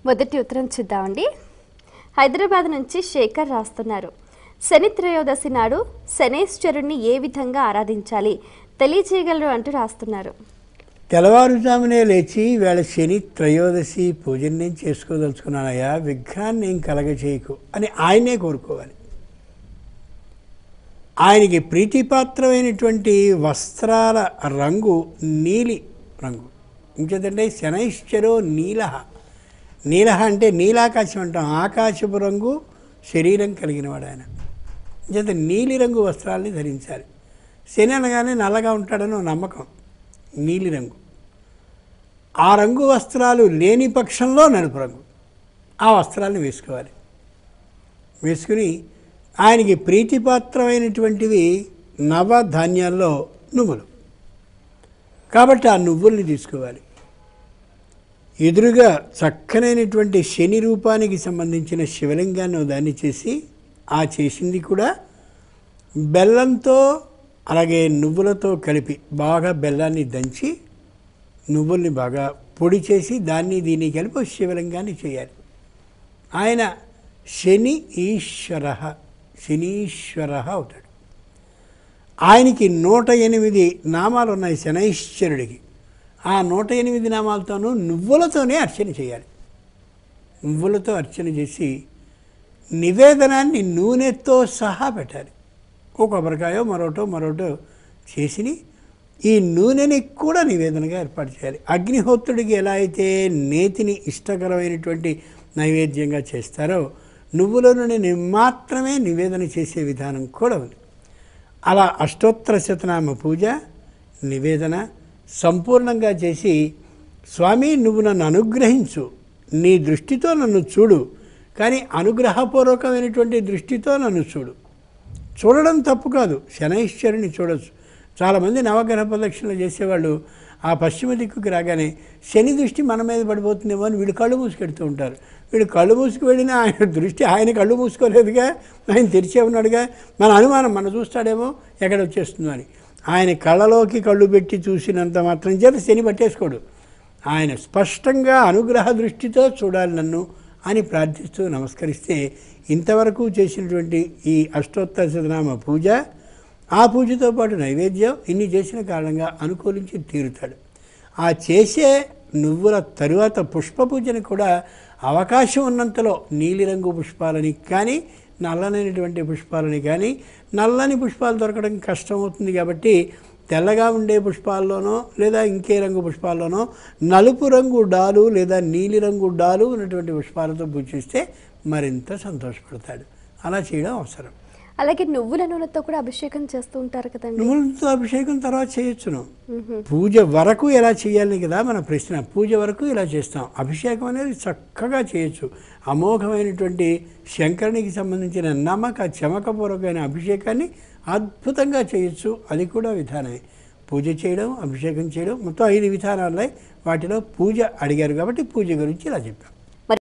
మొదటి ఉత్తరం చూద్దామండి హైదరాబాద్ నుంచి శేఖర్ రాస్తున్నారు శని త్రయోదశి నాడు శనేశ్వరుణ్ణి ఏ విధంగా ఆరాధించాలి తెలియజేయగలరు అంటూ రాస్తున్నారు తెల్లవారుజామునే లేచి వేళ శని త్రయోదశి పూజను నేను చేసుకోదలుచుకున్నానయ్యా విఘ్నాన్ని ఏం కలగచేయకు అని ఆయనే కోరుకోవాలి ఆయనకి ప్రీతిపాత్రమైనటువంటి వస్త్రాల రంగు నీలి రంగు ఇంకేదంటే శనైశ్చరో నీల నీల అంటే నీలాకాశం అంటాం ఆకాశపు రంగు శరీరం కలిగినవాడు ఆయన ఇంకేత నీలి రంగు వస్త్రాలని ధరించాలి శని అనగానే నల్లగా ఉంటాడని ఒక నమ్మకం నీలిరంగు ఆ రంగు వస్త్రాలు లేని పక్షంలో నలుపు రంగు ఆ వస్త్రాలను వేసుకోవాలి వేసుకుని ఆయనకి ప్రీతిపాత్రమైనటువంటివి నవధాన్యాల్లో నువ్వులు కాబట్టి ఆ నువ్వుల్ని తీసుకోవాలి ఎదురుగా చక్కనైనటువంటి శని రూపానికి సంబంధించిన శివలింగాన్ని ఓ దాన్ని చేసి ఆ చేసింది కూడా బెల్లంతో అలాగే నువ్వులతో కలిపి బాగా బెల్లాన్ని దంచి నువ్వుల్ని బాగా పొడి చేసి దాన్ని దీన్ని కలిపి ఒక శివలింగాన్ని చేయాలి ఆయన శని ఈశ్వర శనీశ్వర అవుతాడు ఆయనకి నూట ఎనిమిది నామాలు ఉన్నాయి శనైశ్వరుడికి ఆ నూట ఎనిమిది నామాలతోనూ నువ్వులతోనే అర్చన చేయాలి నువ్వులతో అర్చన చేసి నివేదనాన్ని నూనెతో సహా పెట్టాలి ఓ కొబ్బరికాయో మరోటో మరోటో చేసి ఈ నూనెని కూడా నివేదనగా ఏర్పాటు చేయాలి అగ్నిహోత్రుడికి ఎలా అయితే నేతిని ఇష్టకరమైనటువంటి నైవేద్యంగా చేస్తారో నువ్వుల నూనెని మాత్రమే నివేదన చేసే విధానం కూడా ఉంది అలా అష్టోత్తర శతనామ పూజ నివేదన సంపూర్ణంగా చేసి స్వామి నువ్వు నన్ను అనుగ్రహించు నీ దృష్టితో నన్ను చూడు కానీ అనుగ్రహపూర్వకమైనటువంటి దృష్టితో నన్ను చూడు చూడడం తప్పు కాదు శనైశ్వరుని చూడొచ్చు చాలామంది నవగ్రహ ప్రదక్షిణలు చేసేవాళ్ళు ఆ పశ్చిమ దిక్కుకి రాగానే శని దృష్టి మన మీద పడిపోతుందేమో అని వీడు కళ్ళు మూసుకెడుతూ ఉంటారు వీడు కళ్ళు మూసుకు వెళ్ళినా ఆయన దృష్టి ఆయన కళ్ళు మూసుకోలేదుగా ఆయన తెరిచే ఉన్నాడుగా మన అనుమానం మన చూస్తాడేమో ఎక్కడ వచ్చేస్తుందో అని ఆయన కళ్ళలోకి కళ్ళు పెట్టి చూసినంత మాత్రం చేత శని పట్టేసుకోడు ఆయన స్పష్టంగా అనుగ్రహ దృష్టితో చూడాలి నన్ను అని ప్రార్థిస్తూ నమస్కరిస్తే ఇంతవరకు చేసినటువంటి ఈ అష్టోత్తర శతనామ పూజ ఆ పూజతో పాటు నైవేద్యం ఇన్ని చేసిన కారణంగా అనుకూలించి తీరుతాడు ఆ చేసే నువ్వుల తరువాత పుష్ప పూజను కూడా అవకాశం ఉన్నంతలో నీలిరంగు పుష్పాలని కానీ నల్లనైనటువంటి పుష్పాలని కానీ నల్లని పుష్పాలు దొరకడం కష్టం అవుతుంది కాబట్టి తెల్లగా ఉండే పుష్పాల్లోనో లేదా ఇంకే రంగు పుష్పాల్లోనో నలుపు రంగు డాలు లేదా నీలిరంగు డాలు ఉన్నటువంటి పుష్పాలతో పూజిస్తే మరింత సంతోషపడతాడు అలా చేయడం అవసరం అలాగే నువ్వుల నూనెతో కూడా అభిషేకం చేస్తూ ఉంటారు కదండి నువ్వులతో అభిషేకం తర్వాత చేయొచ్చును పూజ వరకు ఎలా చేయాలి కదా మన ప్రశ్న పూజ వరకు ఇలా చేస్తాం అభిషేకం అనేది చక్కగా చేయొచ్చు అమోఘమైనటువంటి శంకరునికి సంబంధించిన నమ్మక చమకపూర్వకమైన అభిషేకాన్ని అద్భుతంగా చేయొచ్చు అది కూడా విధానమే పూజ చేయడం అభిషేకం చేయడం మొత్తం ఐదు విధానాలే వాటిలో పూజ అడిగారు కాబట్టి పూజ గురించి ఇలా చెప్పాం